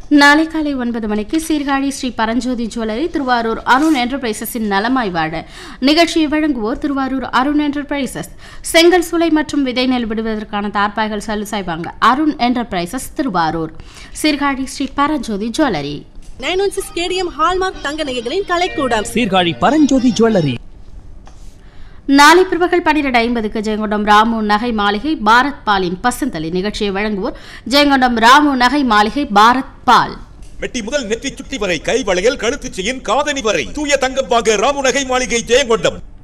நாளை காலை ஒன்பது மணிக்கு சீர்காழி ஸ்ரீ பரஞ்சோதி ஜுவல்லரி திருவாரூர் அருண் என்டர்பிரைசஸின் நலமாய் வாழ நிகழ்ச்சியை வழங்குவோர் திருவாரூர் அருண் என்டர்பிரைசஸ் செங்கல் சூளை மற்றும் விதை நெல் விடுவதற்கான தார்ப்பாய்கள் சலுசாய் வாங்க Arun enterprises Thiruvarur Sirkazhi Sri Paranjothi jewellery nine one six KDM hallmark தங்க நகைகளின் கலைக்கூடம் சீர்காழி பரஞ்சோதி ஜுவல்லரி நாளை பிற்பகல் பன்னிரண்டு ஐம்பதுக்கு ஜெயங்கொண்டம் ராமு நகை மாளிகை பாரத் பாலின் பசந்தலி நிகழ்ச்சியை வழங்குவோர் ஜெயங்கொண்டம் ராமு நகை மாளிகை பாரத் பால் மெட்டி முதல் நெற்றி சுட்டி வரை கை வளையல் கழுத்து செயின் காதணி வரை தூய தங்கம் வாங்க ராமுநகை மாளிகை ஜெயங்கொண்டம்